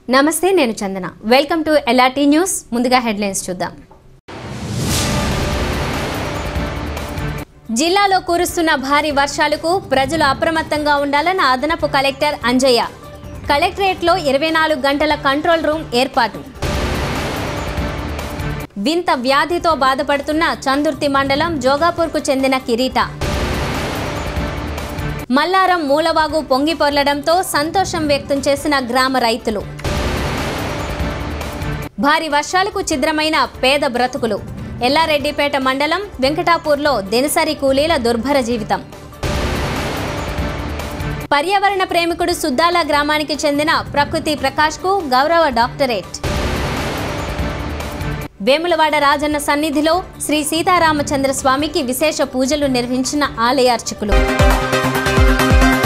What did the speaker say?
నమస్తే నేను Chandana welcome to LRT news ముందుగా హెడ్లైన్స్ చూద్దాం జిల్లాలో కురుస్తున్న భారీ వర్షాలకు ప్రజలు అప్రమత్తంగా ఉండాలన్న అదనపు కలెక్టర్ అంజయ్య కలెక్టరేట్లో ఇరవై నాలుగు గంటల కంట్రోల్ రూమ్ ఏర్పాటు వింత వ్యాధితో బాధపడుతున్న చందుర్తి మండలం జోగాపూర్కు చెందిన కిరీట మల్లారం మూలవాగు పొంగి పొర్లడంతో సంతోషం వ్యక్తం చేసిన గ్రామ రైతులు భారీ వర్షాలకు ఛిద్రమైన పేద బ్రతుకులు ఎల్లారెడ్డిపేట మండలం వెంకటాపూర్లో దినసరి కూలీల దుర్భర జీవితం పర్యావరణ ప్రేమికుడు సుద్దాల గ్రామానికి చెందిన ప్రకృతి ప్రకాష్కు గౌరవ డాక్టరేట్ వేములవాడ రాజన్న సన్నిధిలో శ్రీ సీతారామచంద్ర స్వామికి విశేష పూజలు నిర్వహించిన ఆలయ అర్చకులు